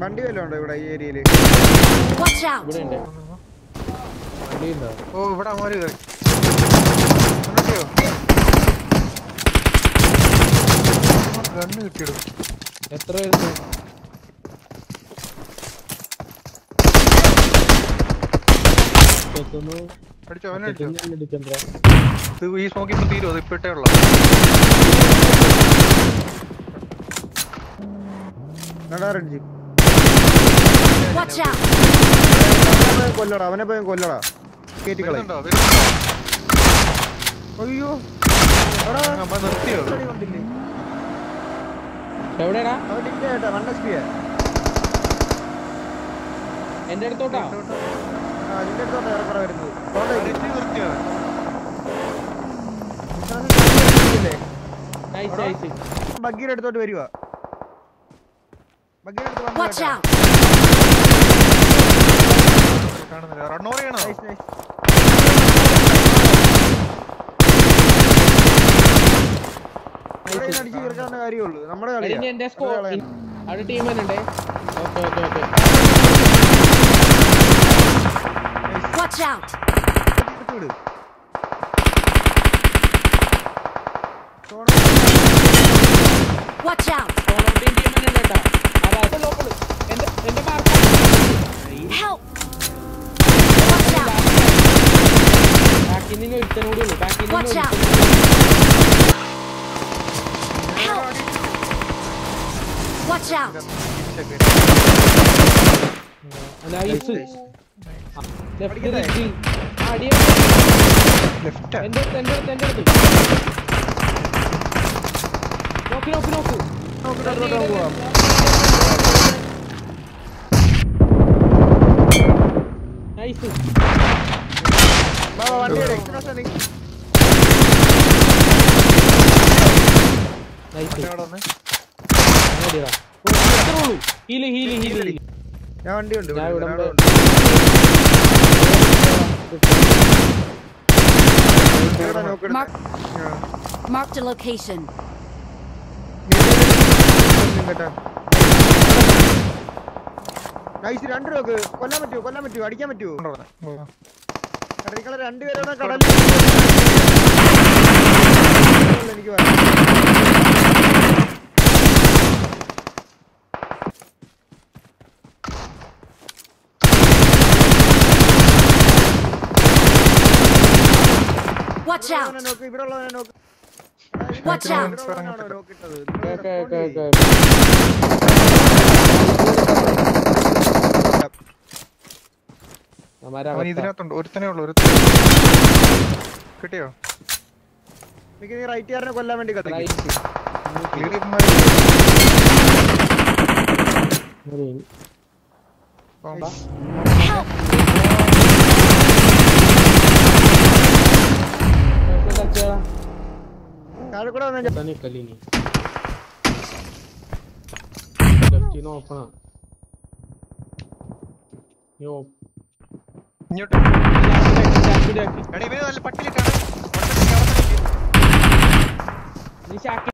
വണ്ടി വല്ലതും ഉണ്ടോ ഇവിടെ ഈ ഏരിയയില് Watch out! ഇവിടെ ഉണ്ട് വണ്ടി ഉണ്ടോ ഓ ഇവിടെ അമ്മമാര് കയറി കണ്ടിയോ ഗണ്ണ് കിട്ടിയിടും എത്ര വരുന്നു എത്തുന്നു അടിച്ചോ അവനെ അടിച്ചോ എത്തുന്നു എടുക്കണ്ട ഇത് ഈ സ്മോക്ക് ഇപ്പൊ തീരുമോ അത് ഇപ്പൊ ഇട്ടേ ഉള്ള നടാറടിച്ച് Watch out! കൊല്ലടാ അവനെ പോയി കൊല്ലടാ കേറ്റിക്കളെ വരുന്നുണ്ടോ വരുന്നുണ്ടോ അയ്യോ അമ്മ നിർത്തിയോ ഇത്രയും കൊണ്ടില്ലേ? എവിടെയാടാ അവൻ ഇല്ല കേട്ടാ വൺ എസ് പിയാ എന്റെ അടുത്തോട്ടാ അതിന്റെ അടുത്തോട്ടാ ഏറെക്കുറെ വരുന്നത് അതുകൊണ്ടാ ഇത്. അടിച്ച് നിർത്തിയോ ഇല്ലേ? നൈസ് നൈസ് ബഗ്ഗിയുടെ അടുത്തോട്ട് വരുവാ ബഗ്ഗിയുടെ അടുത്ത് വന്നു Watch കേട്ടാ. out! കാണുന്നില്ല റണ്ണോർ ചെയ്യണോ Nice, nice. ഇവിടെ ഇരുന്ന് അടിച്ച് തീർക്കാവുന്ന കാര്യമുള്ളൂ നമ്മുടെ കളിയാ. ഇനി എന്റെ സ്കോ വെറുതെ കളയണ്ട. അവിടെ ടീം തന്നെ ഉണ്ടേ okay okay okay Watch out! എടുത്ത് വിട്. Watch out! Solo team team തന്നെ ഉണ്ട് കേട്ടോ അതാ ലോക്കൽ എന്റെ എന്റെ മാർക്ക് Help! Watch out! ബാക്കിൽ നിന്ന് ഒരുത്തനോട് ഉള്ളൂ ബാക്കിൽ നിന്ന് Watch out! Help! Watch out! Nice left തിരിച്ച് അടിയ ലെഫ്റ്റ് എന്റെ അടുത്ത് എന്റെ അടുത്ത് എന്റെ അടുത്ത് നോക്ക് നോക്ക് നോക്ക് നോക്ക് നോക്ക് നോക്ക് പോവാം. നൈസ് വാ, വാ, വണ്ടി എടുക്ക്. ഇത്ര സ്ഥലം. നൈസ് അവിടെ വന്ന് മതിയടാ എത്ര ഉള്ളൂ ഹീല് ഹീല് ഹീല് ഹീല് ഞാൻ വണ്ടി ഉണ്ട് ഞാൻ ഇവിടെ ഇവിടെ ഉണ്ട്. ഇവിടെ നോക്ക് എടുത്ത്. Mark, ആ. marked a location. കേട്ടോ. നൈസ് രണ്ട് നോക്ക് കൊല്ലാൻ പറ്റുമോ കൊല്ലാൻ പറ്റുമോ അടിക്കാൻ പറ്റുമോ ഇവിടെ വന്ന്. ഓ. എടാ, നിങ്ങളെ രണ്ടുപേരോടെ കടലിൽ എനിക്ക് വേണം. Watch ഇവിടെ out! ഉള്ളവനെ നോക്ക് ഇവിടെ ഉള്ളവനെ നോക്ക് Watch ഇവിടെ out! ഉള്ളവനാണോ നോക്കിട്ടത്? ഓക്കെ ഓക്കെ ഓക്കെ അവൻ ഇതിനകത്തുണ്ട് ഒരുത്തനേ ഉള്ളൂ ഒരു കിട്ടിയോ എനിക്ക് നീ റൈറ്റുകാരനെ കൊല്ലാൻ വേണ്ടി കത്തിക്കും ക്ലിയർ Help! താഴെ കൂടെ വന്നാ ഞാൻ- കല്ലിനി ലെഫ്റ്റിന്ന് ഓപ്പണാ ഇങ്ങോട്ട് എടാ ഇവന് നല്ല പട്ടിലിട്ടാണ് നീ ഷാക്കി